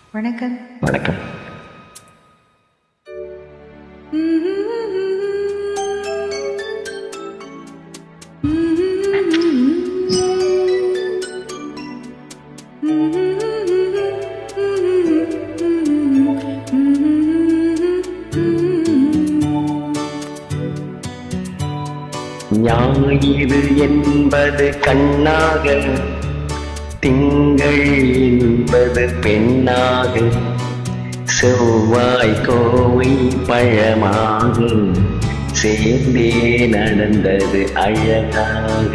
வணக்கம் வணக்கம் ஞாயிறு என்பது கண்ணாக திங்கள் என்பது பெண்ணாக செவ்வாய் கோவை பழமாக சேர்ந்தே நடந்தது அழகாக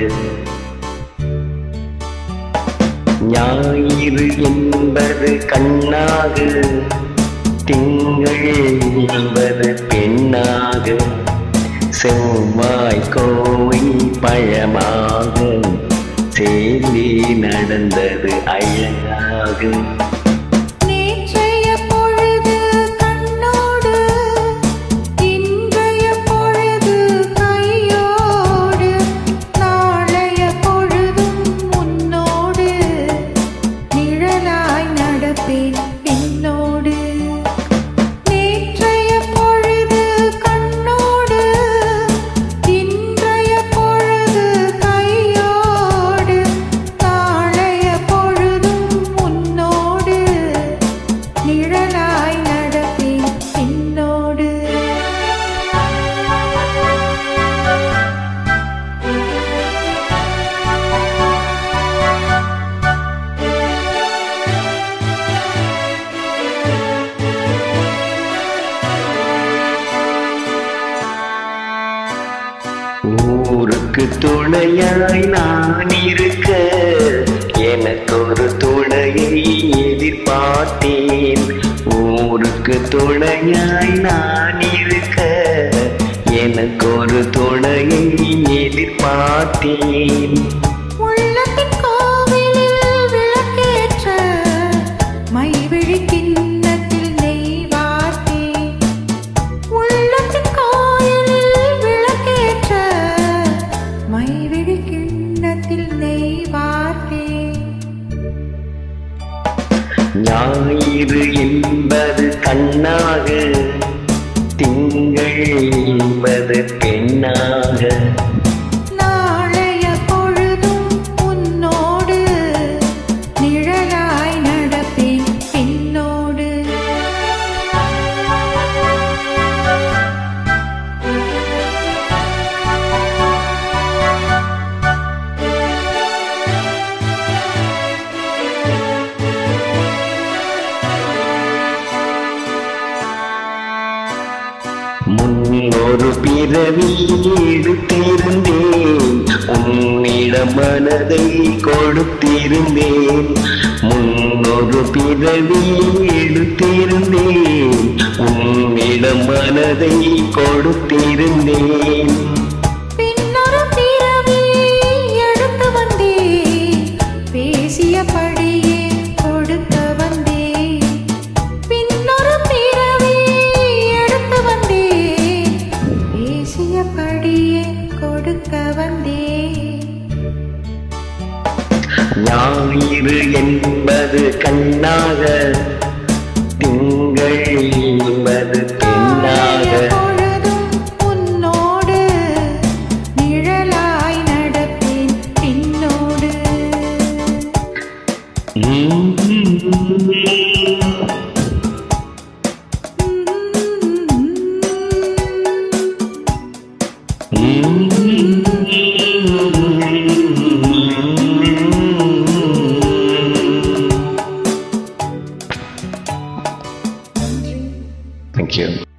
ஞாயிறு என்பது கண்ணாக திங்கள் என்பது பெண்ணாக செவ்வாய் கோவை பழமாக சேர்ந்தே நடந்தது அழகாக நேற்றைய பொழுது கண்ணோடு இன்றைய பொழுது கையோடு நாளைய பொழுதும் உன்னோடு நிழலாய் நடப்பேன் என்னோடு நேற்றைய பொழுது கண்ணோடு இன்றைய பொழுது கையோடு நாளைய பொழுதும் உன்னோடு நிழலாய் நடப்பேன் என்னோடு ஊருக்கு துணையாய் நான் இருக்க எனக்கு ஒரு துணையை எதிர்பார்த்தேன் ஊருக்கு துணையாய் நான் இருக்க எனக்கு ஒரு துணையை எதிர்பார்த்தேன் உள்ளத்தின் கோவிலில் விளக்கேற்ற மைவிழி கிண்ணத்தில் நெய் வார்த்தேன் உள்ளத்தின் கோயிலில் விளக்கேற்ற மைவிழி கிண்ணத்தில் நெய் வார்த்தேன் ஞாயிறு என்பது கண்ணாக திங்கள் என்பது பெண்ணாக நாளைய பொழுதும் உன்னோடு நிழலாய் நடப்பேன் என்னோடு முன்னொரு பிறவி எடுத்திருந்தேன் உன்னிடம் மனதை கொடுத்திருந்தேன் முன்னொரு பிறவி எடுத்திருந்தேன் உன்னிடம் மனதை கொடுத்திருந்தேன் பின்னொரு பிறவி எடுத்து வந்தேன் பேசியபடியே கொடுக்க வந்தேன் பின்னொரு பிறவி எடுத்து வந்தேன் பேசியபடியே கொடுக்க வந்தேன் ஞாயிறு என்பது கண்ணாக திங்கள் என்பது பெண்ணாக பொழுதும் உன்னோடு நிழலாய் நடப்பேன் பின்னோடு Thank you.